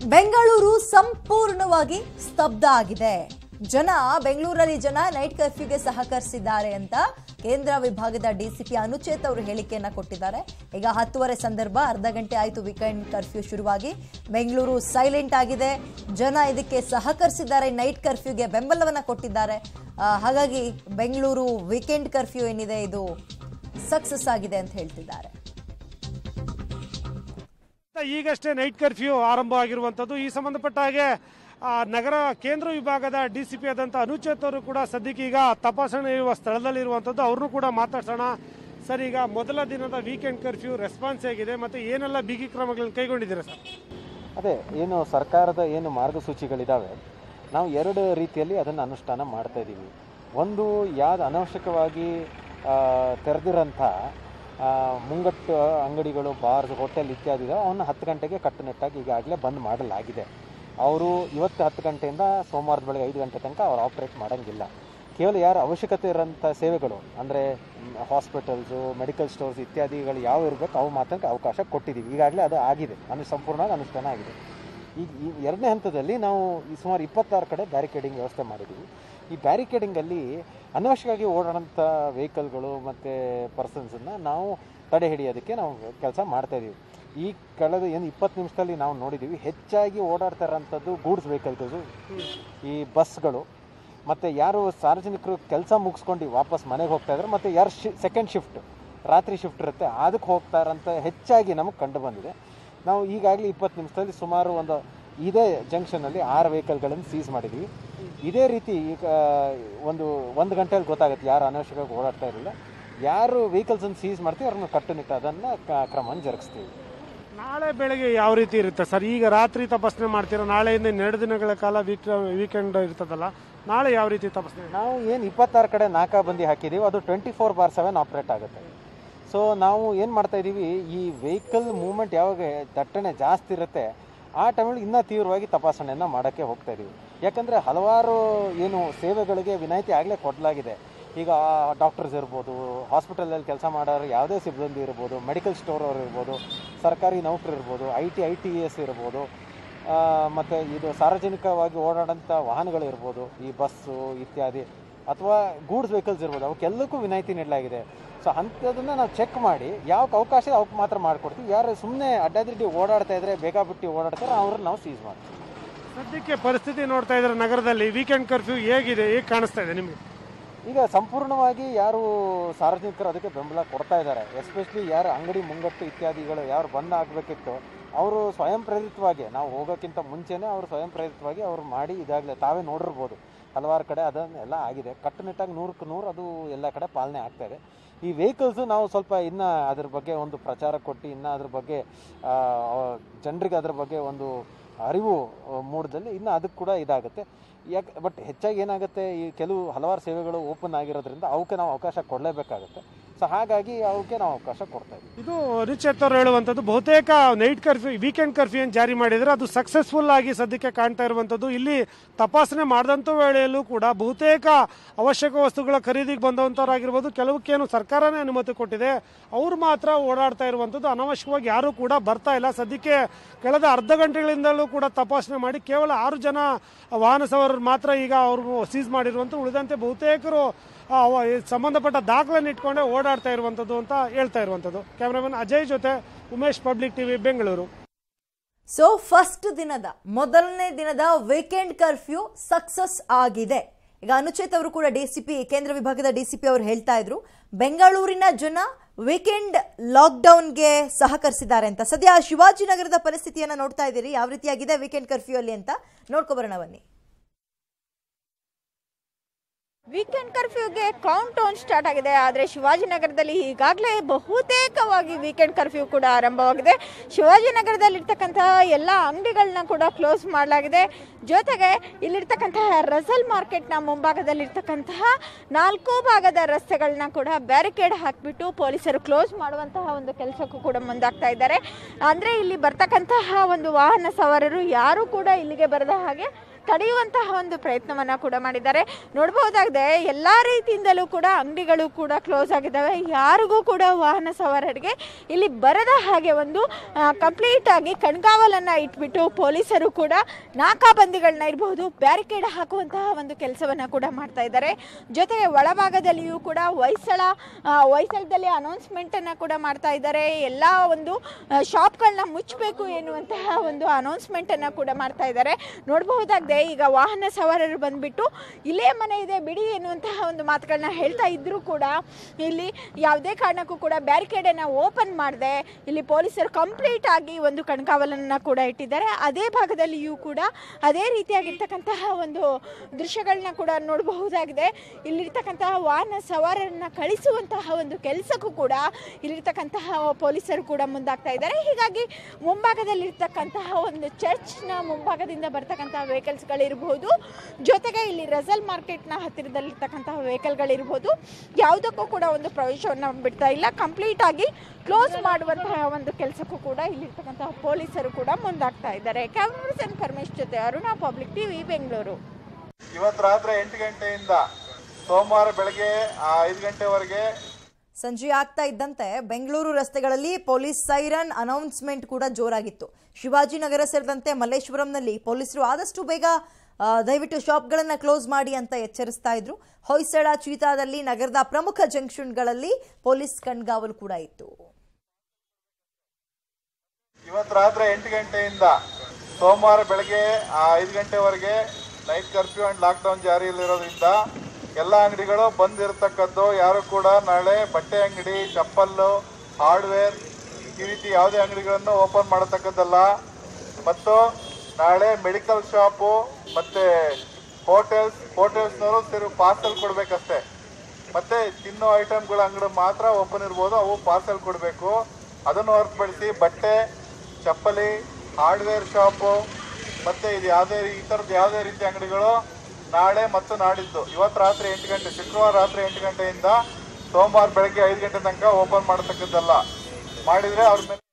ಬೆಂಗಳೂರು ಸಂಪೂರ್ಣವಾಗಿ ಸ್ತಬ್ಧ ಆಗಿದೆ ಜನ ಬೆಂಗಳೂರಲ್ಲಿ ಜನ ನೈಟ್ ಕರ್ಫ್ಯೂಗೆ ಸಹಕರಿಸಿದ್ದಾರೆ ಅಂತ ಕೇಂದ್ರ ವಿಭಾಗದ ಡಿಸಿಪಿ ಅನುಚೇತ್ ಅವರು ಹೇಳಿಕೆಯನ್ನ ಕೊಟ್ಟಿದ್ದಾರೆ ಈಗ ಹತ್ತುವರೆ ಸಂದರ್ಭ ಅರ್ಧ ಗಂಟೆ ಆಯಿತು ವೀಕೆಂಡ್ ಕರ್ಫ್ಯೂ ಶುರುವಾಗಿ ಬೆಂಗಳೂರು ಸೈಲೆಂಟ್ ಆಗಿದೆ ಜನ ಇದಕ್ಕೆ ಸಹಕರಿಸಿದ್ದಾರೆ ನೈಟ್ ಕರ್ಫ್ಯೂಗೆ ಬೆಂಬಲವನ್ನ ಕೊಟ್ಟಿದ್ದಾರೆ ಆ, ಹಾಗಾಗಿ ಬೆಂಗಳೂರು ವೀಕೆಂಡ್ ಕರ್ಫ್ಯೂ ಏನಿದೆ ಇದು ಸಕ್ಸಸ್ ಆಗಿದೆ ಅಂತ ಹೇಳ್ತಿದ್ದಾರೆ ಈಗಷ್ಟೇ ನೈಟ್ ಕರ್ಫ್ಯೂ ಆರಂಭ ಆಗಿರುವಂಥದ್ದು ಈ ಸಂಬಂಧಪಟ್ಟ ಹಾಗೆ ಆ, ನಗರ ಕೇಂದ್ರ ವಿಭಾಗದ ಡಿ ಸಿ ಪಿ ಆದಂಥ ಅನುಚೇತ್ ಅವರು ಕೂಡ ಸದ್ಯಕ್ಕೆ ಈಗ ತಪಾಸಣೆ ಇರುವ ಸ್ಥಳದಲ್ಲಿ ಇರುವಂಥದ್ದು ಅವ್ರನ್ನೂ ಕೂಡ ಮಾತಾಡ್ಸೋಣ ಸರ್ ಈಗ ಮೊದಲ ದಿನದ ವೀಕೆಂಡ್ ಕರ್ಫ್ಯೂ ರೆಸ್ಪಾನ್ಸ್ ಹೇಗಿದೆ ಮತ್ತು ಏನೆಲ್ಲ ಬಿಗಿ ಕ್ರಮಗಳನ್ನು ಕೈಗೊಂಡಿದ್ದೀರಾ ಸರ್ ಅದೇ ಏನು ಸರ್ಕಾರದ ಏನು ಮಾರ್ಗಸೂಚಿಗಳಿದ್ದಾವೆ ನಾವು ಎರಡು ರೀತಿಯಲ್ಲಿ ಅದನ್ನು ಅನುಷ್ಠಾನ ಮಾಡ್ತಾ ಇದ್ದೀವಿ ಒಂದು ಯಾವ್ದು ಅನವಶ್ಯಕವಾಗಿ ಆ, ತೆರೆದಿರೋಂಥ ಆ, ಮುಂಗಟ್ಟು ಅಂಗಡಿಗಳು ಬಾರ್ಸ್ ಹೋಟೆಲ್ ಇತ್ಯಾದಿ ಇದಾವೆ ಅವನ್ನ ಹತ್ತು ಗಂಟೆಗೆ ಕಟ್ಟುನಿಟ್ಟಾಗಿ ಈಗಾಗಲೇ ಬಂದ್ ಮಾಡಲಾಗಿದೆ ಅವರು ಇವತ್ತು ಹತ್ತು ಗಂಟೆಯಿಂದ ಸೋಮವಾರದ ಬೆಳಗ್ಗೆ ಐದು ಗಂಟೆ ತನಕ ಅವ್ರು ಆಪ್ರೇಟ್ ಮಾಡೋಂಗಿಲ್ಲ ಕೇವಲ ಯಾರು ಅವಶ್ಯಕತೆ ಇರೋಂಥ ಸೇವೆಗಳು ಅಂದರೆ ಹಾಸ್ಪಿಟಲ್ಸು ಮೆಡಿಕಲ್ ಸ್ಟೋರ್ಸ್ ಇತ್ಯಾದಿಗಳು ಯಾವ ಇರಬೇಕು ಅವು ಮಾತ್ರ ಅವಕಾಶ ಕೊಟ್ಟಿದ್ದೀವಿ ಈಗಾಗಲೇ ಅದು ಆಗಿದೆ ಅನು ಸಂಪೂರ್ಣವಾಗಿ ಅನುಷ್ಠಾನ ಆಗಿದೆ ಈಗ ಈ ಎರಡನೇ ಹಂತದಲ್ಲಿ ನಾವು ಈ ಸುಮಾರು ಇಪ್ಪತ್ತಾರು ಕಡೆ ಬ್ಯಾರಿಕೇಡಿಂಗ್ ವ್ಯವಸ್ಥೆ ಮಾಡಿದ್ದೀವಿ ಈ ಬ್ಯಾರಿಕೇಡಿಂಗಲ್ಲಿ ಅನವಶ್ಯಕವಾಗಿ ಓಡಾಡೋಂಥ ವೆಹಿಕಲ್ಗಳು ಮತ್ತು ಪರ್ಸನ್ಸನ್ನು ನಾವು ತಡೆ ಹಿಡಿಯೋದಕ್ಕೆ ನಾವು ಕೆಲಸ ಮಾಡ್ತಾಯಿದ್ದೀವಿ ಈ ಕಳೆದ ಏನು ಇಪ್ಪತ್ತು ನಿಮಿಷದಲ್ಲಿ ನಾವು ನೋಡಿದ್ದೀವಿ ಹೆಚ್ಚಾಗಿ ಓಡಾಡ್ತಾ ಇರೋಂಥದ್ದು ಗೂಡ್ಸ್ ವೆಹಿಕಲ್ಗಳು ಈ ಬಸ್ಗಳು ಮತ್ತು ಯಾರು ಸಾರ್ವಜನಿಕರು ಕೆಲಸ ಮುಗಿಸ್ಕೊಂಡು ವಾಪಸ್ ಮನೆಗೆ ಹೋಗ್ತಾ ಇದ್ದಾರೆ ಮತ್ತು ಯಾರು ಶಿ ಸೆಕೆಂಡ್ ಶಿಫ್ಟ್ ರಾತ್ರಿ ಶಿಫ್ಟ್ ಇರುತ್ತೆ ಅದಕ್ಕೆ ಹೋಗ್ತಾ ಇರೋಂಥ ಹೆಚ್ಚಾಗಿ ನಮಗೆ ಕಂಡು ಬಂದಿದೆ ನಾವು ಈಗಾಗಲೇ ಇಪ್ಪತ್ತು ನಿಮಿಷದಲ್ಲಿ ಸುಮಾರು ಒಂದು ಇದೇ ಜಂಕ್ಷನಲ್ಲಿ ಆರು ವೆಹಿಕಲ್ಗಳನ್ನು ಸೀಸ್ ಮಾಡಿದ್ದೀವಿ ಇದೇ ರೀತಿ ಈಗ ಒಂದು ಒಂದು ಗಂಟೆಯಲ್ಲಿ ಗೊತ್ತಾಗುತ್ತೆ ಯಾರು ಅನವಶ್ಯಕವಾಗಿ ಓಡಾಡ್ತಾ ಇರಲಿಲ್ಲ ಯಾರು ವೆಹಿಕಲ್ಸನ್ನು ಸೀಸ್ ಮಾಡ್ತೀವಿ ಅವ್ರನ್ನ ಕಟ್ಟುನಿಟ್ಟು ಅದನ್ನು ಕ್ರಮವನ್ನು ಜರುಗಿಸ್ತೀವಿ ನಾಳೆ ಬೆಳಗ್ಗೆ ಯಾವ ರೀತಿ ಇರುತ್ತೆ ಸರ್ ಈಗ ರಾತ್ರಿ ತಪಾಸಣೆ ಮಾಡ್ತೀರಾ ನಾಳೆಯಿಂದ ಇನ್ನೆರಡು ದಿನಗಳ ಕಾಲ ವೀಕ್ ವೀಕೆಂಡ್ ಇರ್ತದಲ್ಲ ನಾಳೆ ಯಾವ ರೀತಿ ತಪಾಸಣೆ ನಾವು ಏನು ಇಪ್ಪತ್ತಾರು ಕಡೆ ನಾಕಾಬಂದಿ ಹಾಕಿದ್ದೀವಿ ಅದು twenty four bar seven operate ಆಗುತ್ತೆ ಸೊ ನಾವು ಏನು ಮಾಡ್ತಾ ಇದ್ದೀವಿ ಈ ವೆಹಿಕಲ್ ಮೂವ್ಮೆಂಟ್ ಯಾವಾಗ ದಟ್ಟಣೆ ಜಾಸ್ತಿ ಇರುತ್ತೆ ಆ ಟೈಮಲ್ಲಿ ಇನ್ನೂ ತೀವ್ರವಾಗಿ ತಪಾಸಣೆಯನ್ನು ಮಾಡೋಕ್ಕೆ ಹೋಗ್ತಾ ಇದ್ದೀವಿ ಯಾಕಂದರೆ ಹಲವಾರು ಏನು ಸೇವೆಗಳಿಗೆ ವಿನಾಯಿತಿ ಆಗಲೇ ಕೊಡಲಾಗಿದೆ ಈಗ ಡಾಕ್ಟರ್ಸ್ ಇರ್ಬೋದು ಹಾಸ್ಪಿಟಲಲ್ಲಿ ಕೆಲಸ ಮಾಡೋರು ಯಾವುದೇ ಸಿಬ್ಬಂದಿ ಇರ್ಬೋದು ಮೆಡಿಕಲ್ ಸ್ಟೋರ್ ಅವ್ರು ಇರ್ಬೋದು ಸರ್ಕಾರಿ ನೌಕರು ಇರ್ಬೋದು I T I T S ಇರ್ಬೋದು ಮತ್ತು ಇದು ಸಾರ್ವಜನಿಕವಾಗಿ ಓಡಾಡೋಂಥ ವಾಹನಗಳಿರ್ಬೋದು ಈ ಬಸ್ಸು ಇತ್ಯಾದಿ ಅಥವಾ ಗೂಡ್ಸ್ ವೆಹಿಕಲ್ಸ್ ಇರ್ಬೋದು ಅವಕ್ಕೆಲ್ಲಕ್ಕೂ ವಿನಾಯಿತಿ ನೀಡಲಾಗಿದೆ ಸೊ ಅಂಥದನ್ನು ನಾವು ಚೆಕ್ ಮಾಡಿ ಯಾವಕ್ಕೆ ಅವಕಾಶ ಇದೆ ಅವಕ್ಕೆ ಮಾತ್ರ ಮಾಡಿಕೊಡ್ತೀವಿ ಯಾರು ಸುಮ್ಮನೆ ಅಡ್ಡಾದಿಡ್ಡಿ ಓಡಾಡ್ತಾ ಇದ್ರೆ ಬೇಗ ಬಿಟ್ಟು ಓಡಾಡ್ತಾರೆ ಅವ್ರನ್ನ ನಾವು ಸೀಸ್ ಮಾಡ್ತೀವಿ ಸದ್ಯಕ್ಕೆ ಪರಿಸ್ಥಿತಿ ನೋಡ್ತಾ ಇದ್ರೆ ನಗರದಲ್ಲಿ ವೀಕೆಂಡ್ ಕರ್ಫ್ಯೂ ಹೇಗಿದೆ ಹೇಗೆ ಕಾಣಿಸ್ತಾ ಇದೆ ನಿಮಗೆ ಈಗ ಸಂಪೂರ್ಣವಾಗಿ ಯಾರು ಸಾರ್ವಜನಿಕರು ಅದಕ್ಕೆ ಬೆಂಬಲ ಕೊಡ್ತಾ ಇದ್ದಾರೆ ಎಸ್ಪೆಷಲಿ ಯಾರು ಅಂಗಡಿ ಮುಂಗಟ್ಟು ಇತ್ಯಾದಿಗಳು ಯಾರು ಬಂದ್ ಆಗಬೇಕಿತ್ತು ಅವರು ಸ್ವಯಂ ಪ್ರೇರಿತವಾಗಿ ನಾವು ಹೋಗೋಕ್ಕಿಂತ ಮುಂಚೆನೇ ಅವರು ಸ್ವಯಂ ಪ್ರೇರಿತವಾಗಿ ಅವರು ಮಾಡಿ ಇದಾಗಲೇ ತಾವೇ ನೋಡಿರ್ಬೋದು ಹಲವಾರು ಕಡೆ ಅದನ್ನೆಲ್ಲ ಆಗಿದೆ ಕಟ್ಟುನಿಟ್ಟಾಗಿ ನೂರಕ್ಕೆ ನೂರು ಅದು ಎಲ್ಲ ಕಡೆ ಪಾಲನೆ ಆಗ್ತಾ ಇದೆ ಈ ವೆಹಿಕಲ್ಸು ನಾವು ಸ್ವಲ್ಪ ಇನ್ನು ಅದ್ರ ಬಗ್ಗೆ ಒಂದು ಪ್ರಚಾರ ಕೊಟ್ಟು ಇನ್ನು ಅದ್ರ ಬಗ್ಗೆ ಜನರಿಗೆ ಅದ್ರ ಬಗ್ಗೆ ಒಂದು ಅರಿವು ಆ, ಮೂಡದಲ್ಲಿ ಇನ್ನು ಅದಕ್ಕೆ ಕೂಡ ಇದಾಗುತ್ತೆ ಯಾಕೆ ಬಟ್ ಹೆಚ್ಚಾಗಿ ಏನಾಗುತ್ತೆ ಈ ಕೆಲವು ಹಲವಾರು ಸೇವೆಗಳು ಓಪನ್ ಆಗಿರೋದ್ರಿಂದ ಅವಕ್ಕೆ ನಾವು ಅವಕಾಶ ಕೊಡಲೇಬೇಕಾಗುತ್ತೆ ಸೊ ಹಾಗಾಗಿ ಅವಕ್ಕೆ ನಾವು ಅವಕಾಶ ಕೊಡ್ತಾ ಇದ್ದೀವಿ ಇದು ರಿಚೇತ್ ಅವರು ಹೇಳುವಂಥದ್ದು ಬಹುತೇಕ ನೈಟ್ ಕರ್ಫ್ಯೂ ವೀಕೆಂಡ್ ಕರ್ಫ್ಯೂ ಏನು ಜಾರಿ ಮಾಡಿದರೆ ಅದು ಸಕ್ಸಸ್ಫುಲ್ ಆಗಿ ಸದ್ಯಕ್ಕೆ ಕಾಣ್ತಾ ಇರುವಂಥದ್ದು ಇಲ್ಲಿ ತಪಾಸಣೆ ಮಾಡಿದಂಥ ವೇಳೆಯಲ್ಲೂ ಕೂಡ ಬಹುತೇಕ ಅವಶ್ಯಕ ವಸ್ತುಗಳ ಖರೀದಿಗೆ ಬಂದಂಥವ್ರಾಗಿರ್ಬೋದು ಕೆಲವಕ್ಕೇನು ಸರ್ಕಾರನೇ ಅನುಮತಿ ಕೊಟ್ಟಿದೆ ಅವರು ಮಾತ್ರ ಓಡಾಡ್ತಾ ಇರುವಂಥದ್ದು ಅನವಶ್ಯಕವಾಗಿ ಯಾರೂ ಕೂಡ ಬರ್ತಾ ಇಲ್ಲ ಸದ್ಯಕ್ಕೆ ಕಳೆದ ಅರ್ಧ ಗಂಟೆಗಳಿಂದಲೂ ಕೂಡ ತಪಾಸಣೆ ಮಾಡಿ ಕೇವಲ ಆರು ಜನ ವಾಹನ ಸವಾರರು ಮಾತ್ರ ಈಗ ಅವರು ಸೀಸ್ ಮಾಡಿರುವಂಥ ಉಳಿದಂತೆ ಬಹುತೇಕರು ಆ, ಅವ- ಈ ಸಂಬಂಧಪಟ್ಟ ದಾಖಲೆಯನ್ನು ಇಟ್ಕೊಂಡೇ ಓಡಾಡ್ತಾ ಇರುವಂಥದ್ದು ಅಂತ ಹೇಳ್ತಾ ಇರುವಂಥದ್ದು ಕ್ಯಾಮ್ರಾಮನ್ ಅಜಯ್ ಜೊತೆ Umesh public TV Bengaluru so first ದಿನದ ಮೊದಲನೇ ದಿನದ ವೀಕೆಂಡ್ ಕರ್ಫ್ಯೂ ಸಕ್ಸಸ್ ಆಗಿದೆ ಈಗ ಅನುಚೇತ್ ಅವರು ಕೂಡ ಡಿಸಿಪಿ ಕೇಂದ್ರ ವಿಭಾಗದ ಡಿಸಿಪಿ ಅವರು ಹೇಳ್ತಾ ಇದ್ರು ಬೆಂಗಳೂರಿನ ಜನ ವೀಕೆಂಡ್ ಲಾಕ್ಡೌನ್ಗೆ ಸಹಕರಿಸಿದ್ದಾರೆ ಅಂತ ಸದ್ಯ ಶಿವಾಜಿನಗರದ ಪರಿಸ್ಥಿತಿಯನ್ನ ನೋಡ್ತಾ ಇದ್ದೀರಿ ಯಾವ ರೀತಿಯಾಗಿದೆ ವೀಕೆಂಡ್ ಕರ್ಫ್ಯೂ ಅಲ್ಲಿ ಅಂತ ನೋಡ್ಕೊಬರೋಣ ಬನ್ನಿ ವೀಕೆಂಡ್ ಕರ್ಫ್ಯೂಗೆ ಕೌಂಟ್ ಡೌನ್ ಸ್ಟಾರ್ಟ್ ಆಗಿದೆ ಆದರೆ ಶಿವಾಜಿನಗರದಲ್ಲಿ ಈಗಾಗಲೇ ಬಹುತೇಕವಾಗಿ ವೀಕೆಂಡ್ ಕರ್ಫ್ಯೂ ಕೂಡ ಆರಂಭವಾಗಿದೆ ಶಿವಾಜಿನಗರದಲ್ಲಿರ್ತಕ್ಕಂತಹ ಎಲ್ಲ ಅಂಗಡಿಗಳನ್ನ ಕೂಡ ಕ್ಲೋಸ್ ಮಾಡಲಾಗಿದೆ ಜೊತೆಗೆ ಇಲ್ಲಿರ್ತಕ್ಕಂತಹ ರಸಲ್ ಮಾರ್ಕೆಟ್ನ ಮುಂಭಾಗದಲ್ಲಿರ್ತಕ್ಕಂತಹ ನಾಲ್ಕು ಭಾಗದ ರಸ್ತೆಗಳನ್ನ ಕೂಡ ಬ್ಯಾರಿಕೇಡ್ ಹಾಕಿಬಿಟ್ಟು ಪೊಲೀಸರು ಕ್ಲೋಸ್ ಮಾಡುವಂತಹ ಒಂದು ಕೆಲಸಕ್ಕೂ ಕೂಡ ಮುಂದಾಗ್ತಾ ಇದ್ದಾರೆ ಅಂದರೆ ಇಲ್ಲಿ ಬರ್ತಕ್ಕಂತಹ ಒಂದು ವಾಹನ ಸವಾರರು ಯಾರೂ ಕೂಡ ಇಲ್ಲಿಗೆ ಬರದ ಹಾಗೆ ತಡೆಯುವಂತಹ ಒಂದು ಪ್ರಯತ್ನವನ್ನ ಕೂಡ ಮಾಡಿದ್ದಾರೆ ನೋಡಬಹುದಾಗಿದೆ ಎಲ್ಲ ರೀತಿಯಿಂದಲೂ ಕೂಡ ಅಂಗಡಿಗಳು ಕೂಡ ಕ್ಲೋಸ್ ಆಗಿದ್ದಾವೆ ಯಾರಿಗೂ ಕೂಡ ವಾಹನ ಸವಾರರಿಗೆ ಇಲ್ಲಿ ಬರದ ಹಾಗೆ ಒಂದು ಕಂಪ್ಲೀಟ್ ಆಗಿ ಕಣ್ಗಾವಲನ್ನ ಇಟ್ಬಿಟ್ಟು ಪೊಲೀಸರು ಕೂಡ ನಾಕಾಬಂದಿಗಳನ್ನ ಇರಬಹುದು ಬ್ಯಾರಿಕೇಡ್ ಹಾಕುವಂತಹ ಒಂದು ಕೆಲಸವನ್ನ ಕೂಡ ಮಾಡ್ತಾ ಇದ್ದಾರೆ ಜೊತೆಗೆ ಒಳಭಾಗದಲ್ಲಿಯೂ ಕೂಡ ಹೊಯ್ಸಳ ಆ, ಹೊಯ್ಸಳದಲ್ಲಿ ಅನೌನ್ಸ್ಮೆಂಟ್ ಅನ್ನ ಕೂಡ ಮಾಡ್ತಾ ಇದ್ದಾರೆ ಎಲ್ಲ ಒಂದು ಶಾಪ್ಗಳನ್ನ ಮುಚ್ಚಬೇಕು ಎನ್ನುವಂತಹ ಒಂದು ಅನೌನ್ಸ್ಮೆಂಟ್ ಅನ್ನ ಕೂಡ ಮಾಡ್ತಾ ಇದ್ದಾರೆ ನೋಡಬಹುದಾಗಿದೆ ಈಗ ವಾಹನ ಸವಾರರು ಬಂದ್ಬಿಟ್ಟು ಇಲ್ಲೇ ಮನೆ ಇದೆ ಬಿಡಿ ಎನ್ನುವಂತಹ ಒಂದು ಮಾತುಗಳನ್ನ ಹೇಳ್ತಾ ಇದ್ರೂ ಕೂಡ ಇಲ್ಲಿ ಯಾವುದೇ ಕಾರಣಕ್ಕೂ ಕೂಡ ಬ್ಯಾರಿಕೇಡ್ ಅನ್ನ ಓಪನ್ ಮಾಡದೆ ಇಲ್ಲಿ ಪೊಲೀಸರು ಕಂಪ್ಲೀಟ್ ಆಗಿ ಒಂದು ಕಣ್ಕಾವಲನ್ನ ಕೂಡ ಇಟ್ಟಿದ್ದಾರೆ ಅದೇ ಭಾಗದಲ್ಲಿಯೂ ಕೂಡ ಅದೇ ರೀತಿಯಾಗಿರ್ತಕ್ಕಂತಹ ಒಂದು ದೃಶ್ಯಗಳನ್ನ ಕೂಡ ನೋಡಬಹುದಾಗಿದೆ ಇಲ್ಲಿರ್ತಕ್ಕಂತಹ ವಾಹನ ಸವಾರರನ್ನ ಕಳಿಸುವಂತಹ ಒಂದು ಕೆಲಸಕ್ಕೂ ಕೂಡ ಇಲ್ಲಿರ್ತಕ್ಕಂತಹ ಪೊಲೀಸರು ಕೂಡ ಮುಂದಾಗ್ತಾ ಇದ್ದಾರೆ ಹೀಗಾಗಿ ಮುಂಭಾಗದಲ್ಲಿರ್ತಕ್ಕಂತಹ ಒಂದು ಚರ್ಚ್ನ ಮುಂಭಾಗದಿಂದ ಬರ್ತಕ್ಕಂತಹ ವೆಹಿಕಲ್ಸ್ಗಳಿರ್ಬೋದು ಜೊತೆಗೆ ಇಲ್ಲಿ ರಸಲ್ ಮಾರ್ಕೆಟ್ನ ಹತ್ತಿರದಲ್ಲಿರ್ತಕ್ಕಂತಹ ವೆಹಿಕಲ್ಗಳಿರ್ಬೋದು ಯಾವುದಕ್ಕೂ ಕೂಡ ಒಂದು ಪ್ರವೇಶವನ್ನು ಬಿಡ್ತಾ ಇಲ್ಲ ಕಂಪ್ಲೀಟ್ ಆಗಿ ಕ್ಲೋಸ್ ಮಾಡುವಂತಹ ಒಂದು ಕೆಲಸಕ್ಕೂ ಕೂಡ ಇಲ್ಲಿರ್ತಕ್ಕಂತಹ ಪೊಲೀಸರು ಕೂಡ ಮುಂದಾಗ್ತಾ ಇದ್ದಾರೆ ಕ್ಯಾಮ್ರಾ ಪರ್ಸನ್ ಪರಮೇಶ್ ಜೊತೆ ಅರುಣಾ ಪಬ್ಲಿಕ್ ಟಿವಿ ಬೆಂಗಳೂರು ಇವತ್ತು ರಾತ್ರಿ ಎಂಟು ಗಂಟೆಯಿಂದ ಸೋಮವಾರ ಬೆಳಗ್ಗೆ ಆ ಐದು ಗಂಟೆವರೆಗೆ ಸಂಜೆ ಆಗ್ತಾ ಇದ್ದಂತೆ ಬೆಂಗಳೂರು ರಸ್ತೆಗಳಲ್ಲಿ ಪೊಲೀಸ್ ಸೈರನ್ ಅನೌನ್ಸ್ಮೆಂಟ್ ಕೂಡ ಜೋರಾಗಿತ್ತು ಶಿವಾಜಿನಗರ ಸೇರಿದಂತೆ ಮಲ್ಲೇಶ್ವರಂನಲ್ಲಿ ಪೊಲೀಸರು ಆದಷ್ಟು ಬೇಗ ಆ, ದಯವಿಟ್ಟು ಶಾಪ್ಗಳನ್ನು ಕ್ಲೋಸ್ ಮಾಡಿ ಅಂತ ಎಚ್ಚರಿಸ್ತಾ ಇದ್ರು ಹೊಯ್ಸಳ ಚೀತಾದಲ್ಲಿ ನಗರದ ಪ್ರಮುಖ ಜಂಕ್ಷನ್ಗಳಲ್ಲಿ ಪೊಲೀಸ್ ಕಣ್ಗಾವಲು ಕೂಡ ಇತ್ತು ಇವತ್ತು ರಾತ್ರಿ ಎಂಟು ಗಂಟೆಯಿಂದ ಸೋಮವಾರ ಬೆಳಗ್ಗೆ ಆ ಐದು ಗಂಟೆವರೆಗೆ ನೈಟ್ ಕರ್ಫ್ಯೂ ಅಂಡ್ ಲಾಕ್ಡೌನ್ ಜಾರಿಯಲ್ಲಿರೋದ್ರಿಂದ ಎಲ್ಲ ಅಂಗಡಿಗಳು ಬಂದ್ ಇರತಕ್ಕದ್ದು ಯಾರು ಕೂಡ ನಾಳೆ ಬಟ್ಟೆ ಅಂಗಡಿ ಚಪ್ಪಲ್ಲು ಹಾರ್ಡ್ವೇರ್ ಈ ರೀತಿ ಯಾವುದೇ ಅಂಗಡಿಗಳನ್ನು ಓಪನ್ ಮಾಡತಕ್ಕದ್ದಲ್ಲ ಮತ್ತು ನಾಳೆ ಮೆಡಿಕಲ್ ಶಾಪು ಮತ್ತು ಹೋಟೆಲ್ಸ್ ಹೋಟೆಲ್ಸ್ನವರು ಸಿರು ಪಾರ್ಸಲ್ ಕೊಡಬೇಕಷ್ಟೇ ಮತ್ತೆ ತಿನ್ನೋ ಐಟಮ್ಗಳ ಅಂಗಡಿ ಮಾತ್ರ ಓಪನ್ ಇರ್ಬೋದು ಅವು ಪಾರ್ಸೆಲ್ ಕೊಡಬೇಕು ಅದನ್ನು ಹೊರತುಪಡಿಸಿ ಬಟ್ಟೆ ಚಪ್ಪಲಿ ಹಾರ್ಡ್ವೇರ್ ಶಾಪು ಮತ್ತೆ ಇದು ಯಾವುದೇ ಈ ಥರದ್ದು ಯಾವುದೇ ರೀತಿ ಅಂಗಡಿಗಳು ನಾಳೆ ಮತ್ತು ನಾಡಿದ್ದು ಇವತ್ತು ರಾತ್ರಿ ಎಂಟು ಗಂಟೆ ಶುಕ್ರವಾರ ರಾತ್ರಿ ಎಂಟು ಗಂಟೆಯಿಂದ ಸೋಮವಾರ ಬೆಳಗ್ಗೆ ಐದು ಗಂಟೆ ತನಕ ಓಪನ್ ಮಾಡತಕ್ಕದ್ದಲ್ಲ ಮಾಡಿದರೆ ಅವ್ರ ಮೇಲೆ